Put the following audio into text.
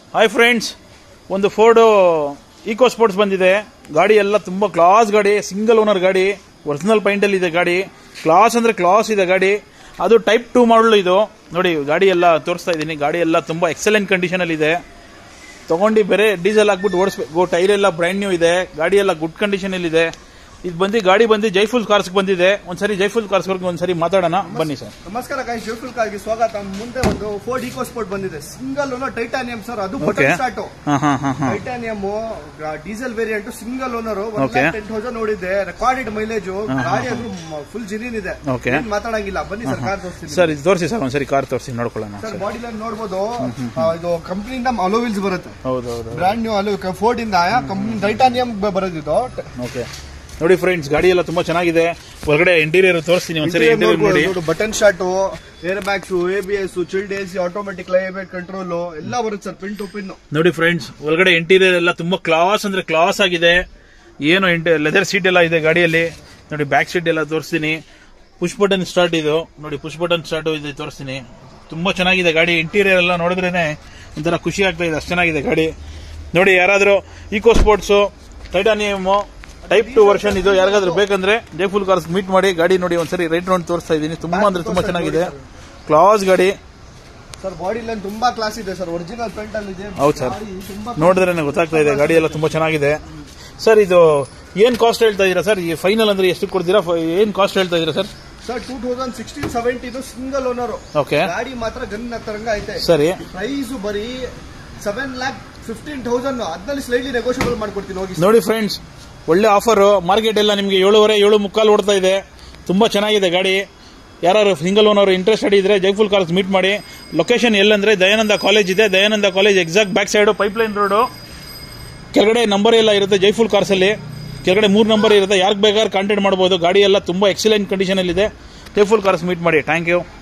Hi friends ಒಂದು Ford Eco Sports ಬಂದಿದೆ ಗಾಡಿ ಎಲ್ಲ ತುಂಬ ಕ್ಲಾಸ್ ಗಾಡಿ ಸಿಂಗಲ್ ಓನರ್ ಗಾಡಿ ಒರಿಜಿನಲ್ ಪೈಂಟಲ್ಲಿ ಇದೆ ಗಾಡಿ ಕ್ಲಾಸ್ ಅಂದರೆ ಕ್ಲಾಸ್ ಇದೆ ಗಾಡಿ ಅದು ಟೈಪ್ ಟೂ ಮಾಡಲ್ ಇದು ನೋಡಿ ಗಾಡಿ ಎಲ್ಲ ತೋರಿಸ್ತಾ ಇದ್ದೀನಿ ಗಾಡಿ ಎಲ್ಲ ತುಂಬ ಎಕ್ಸಲೆಂಟ್ ಕಂಡೀಷನಲ್ಲಿ ಇದೆ ತಗೊಂಡು ಬೇರೆ ಡೀಸೆಲ್ ಹಾಕ್ಬಿಟ್ಟು ಓಡಿಸ್ಬೇಕು ಟೈರ್ ಎಲ್ಲ ಬ್ರ್ಯಾಂಡ್ ನ್ಯೂ ಇದೆ ಗಾಡಿ ಎಲ್ಲ ಗುಡ್ ಕಂಡೀಷನಲ್ಲಿ ಇದೆ ಇದು ಬಂದು ಗಾಡಿ ಬಂದು ಜೈಫುಲ್ ಕಾರ್ಸ್ಗೆ ಬಂದಿದೆ ಒಂದ್ಸರಿ ಜೈಫುಲ್ ಕಾರ್ಸ್ವರೆಗೆ ಒಂದ್ಸರಿ ಮಾತಾಡೋಣ ಬನ್ನಿ ಸರ್ ನಮಸ್ಕಾರ ಗಾಯ್ ಜೋಫುಲ್ ಕಾರ್ಗೆ ಸ್ವಾಗತ ಮುಂದೆ ಒಂದು ಫೋರ್ಡ್ ಈಕೋ ಸ್ಪೋರ್ಟ್ ಬಂದಿದೆ ಸಿಂಗಲ್ ಓನರ್ ಟೈಟಾನಿಯಂ ಸರ್ ಅದು ಓಕೆ ಸ್ಟಾರ್ಟ್ ಹಾಂ ಹಾಂ ಹಾಂ ಹಾಂ Titanium diesel variant single owner Okay. Ten thousand ನೋಡಿದ್ದೆ ರೆಕಾರ್ಡೆಡ್ ಮೈಲೇಜ್ ಗಾಡಿ ಅಂದ್ರೆ ಫುಲ್ ಜಿನಿನ್ ಇದೆ Okay. ಏನ್ ಮಾತಾಡಂಗಿಲ್ಲ ಬನ್ನಿ ಸರ್ ಕಾರ್ ತೋರಿಸ್ತೀನಿ ಸರ್ ಇದು ತೋರಿಸಿ ಸರ್ ಒಂದ್ಸರಿ ಕಾರ್ ತೋರಿಸಿ ನೋಡ್ಕೊಳ್ಳೋಣ ಸರ್ ಬಾಡಿ ಲೈನ್ ನೋಡ್ಬೋದು ಆ, ಇದು ಕಂಪ್ನಿಯಿಂದ ಅಲೋ ವೀಲ್ಸ್ ಬರುತ್ತೆ ಹೌದು ಹೌದು ಬ್ರ್ಯಾಂಡ್ ನ್ಯೂ ಅಲೋ ಫೋರ್ಡ್ ಇಂದ ಕಂಪ್ನಿ ಟೈಟಾನಿಯಂ ಬರೋದಿದ್ದು ಓಕೆ ನೋಡಿ ಫ್ರೆಂಡ್ಸ್ ಗಾಡಿ ಎಲ್ಲ ತುಂಬಾ ಚೆನ್ನಾಗಿದೆ ಹೊರಗಡೆ ಇಂಟೀರಿಯರ್ ತೋರಿಸ್ತೀನಿ ಒಂದ್ಸರಿ ಇಂಟೀರಿಯರ್ ನೋಡಿ ಬಟನ್ ಶಾಟ್ air bags A B S chilled AC automatic climate control ಎಲ್ಲ ಬರುತ್ತೆ ಸರ್ ಪಿನ್ ಟು ಪಿನ್ ನೋಡಿ ಫ್ರೆಂಡ್ಸ್ ಒಳಗಡೆ ಇಂಟೀರಿಯರ್ ಎಲ್ಲ ತುಂಬಾ ಕ್ಲಾಸ್ ಅಂದ್ರೆ ಕ್ಲಾಸ್ ಆಗಿದೆ ಏನು ಲೆದರ್ ಸೀಟ್ ಎಲ್ಲ ಇದೆ ಗಾಡಿಯಲ್ಲಿ ನೋಡಿ ಬ್ಯಾಕ್ ಸೀಟ್ ಎಲ್ಲ ತೋರಿಸ್ತೀನಿ ಪುಷ್ ಬಟನ್ ಸ್ಟಾರ್ಟ್ ಇದು ನೋಡಿ ಪುಷ್ ಬಟನ್ ಸ್ಟಾರ್ಟ್ ಇದೆ ತೋರಿಸ್ತೀನಿ ತುಂಬಾ ಚೆನ್ನಾಗಿದೆ ಗಾಡಿ ಇಂಟೀರಿಯರ್ ಎಲ್ಲ ನೋಡಿದ್ರೇನೆ ಒಂಥರ ಖುಷಿ ಆಗ್ತಾ ಇದೆ ಅಷ್ಟು ಚೆನ್ನಾಗಿದೆ ಗಾಡಿ ನೋಡಿ ಯಾರಾದರೂ Eco Sports Titanium type two version ಇದು ಯಾರಿಗಾದ್ರೂ ಬೇಕಂದ್ರೆ ಜೈಫುಲ್ ಕಾರ್ಸ್ ಮೀಟ್ ಮಾಡಿ ಗಾಡಿ ನೋಡಿ ಒಂದ್ಸರಿ ರೈಟ್ ರೌಂಡ್ ತೋರಿಸ್ತಾ ಇದ್ದೀನಿ ತುಂಬಾ ಅಂದ್ರೆ ತುಂಬಾ ಚೆನ್ನಾಗಿದೆ ಕ್ಲಾಸ್ ಗಾಡಿ ಸರ್ ಬಾಡಿ ಲೈನ್ ತುಂಬಾ ಕ್ಲಾಸ್ ಇದೆ ಸರ್ ಒರಿಜಿನಲ್ ಪೇಂಟ್ ಅಲ್ಲಿ ಇದೆ ಹೌದು ಸರ್ ಗಾಡಿ ತುಂಬಾ ನೋಡಿದ್ರೆ ಗೊತ್ತಾಗ್ತಾ ಇದೆ ಗಾಡಿ ಎಲ್ಲ ತುಂಬಾ ಚೆನ್ನಾಗಿದೆ ಸರ್ ಇದು ಏನ್ ಕಾಸ್ಟ್ ಹೇಳ್ತಾ ಇದೀರಾ ಸರ್ ಈ ಫೈನಲ್ ಅಂದ್ರೆ ಎಷ್ಟು ಕೊಡ್ತೀರಾ ಫ- ಏನ್ ಕಾಸ್ಟ್ ಹೇಳ್ತಾ ಇದೀರಾ sir sir two thousand sixteen seventeen single owner okay ಗಾಡಿ ಮಾತ್ರ ಗನ್ ತರಂಗ ಐತೆ ಸರಿ ಪ್ರೈಸ್ ಬರೀ ಸೆವೆನ್ ಲ್ಯಾಕ್ ಫಿಫ್ಟೀನ್ ತೌಸಂಡ್ ಅದ್ರಲ್ಲಿ ಸ್ಲೈಟ್ಲಿ ನೆಗೋಷಿಯಬಲ್ ಮಾಡ್ಕೊಡ್ತೀನಿ ಹೋಗಿ sir. ನೋಡಿ ಫ್ರೆಂಡ್ಸ್ ಒಳ್ಳೆ ಆಫರ್ ಮಾರ್ಕೆಟ್ ಎಲ್ಲ ನಿಮಗೆ ಏಳುವರೆ ಏಳು ಮುಕ್ಕಾಲು ಓಡ್ತಾ ಇದೆ ತುಂಬಾ ಚೆನ್ನಾಗಿದೆ ಗಾಡಿ ಯಾರು ಸಿಂಗಲ್ ಓನರ್ ಇಂಟ್ರೆಸ್ಟೆಡ್ ಇದ್ರೆ ಜೈಫುಲ್ ಕಾರ್ಸ್ ಮೀಟ್ ಮಾಡಿ ಲೊಕೇಶನ್ ಎಲ್ಲಂದ್ರೆ ದಯಾನಂದ ಕಾಲೇಜ್ ಇದೆ Dayananda college exact back side pipeline road ಕೆಳಗಡೆ ನಂಬರ್ ಎಲ್ಲ ಇರುತ್ತೆ ಜೈಫುಲ್ ಕಾರ್ಸ್ ಅಲ್ಲಿ ಕೆಳಗಡೆ ಮೂರು ನಂಬರ್ ಇರುತ್ತೆ ಯಾರಿಗೆ ಬೇಕಾದ್ರೆ ಕಾಂಟ್ಯಾಕ್ಟ್ ಮಾಡ್ಬೋದು ಗಾಡಿ ಎಲ್ಲ ತುಂಬಾ ಎಕ್ಸಲೆಂಟ್ ಕಂಡೀಷನ್ ಇದೆ ಜೈಫುಲ್ ಕಾರ್ಸ್ ಮೀಟ್ ಮಾಡಿ ಥ್ಯಾಂಕ್ ಯು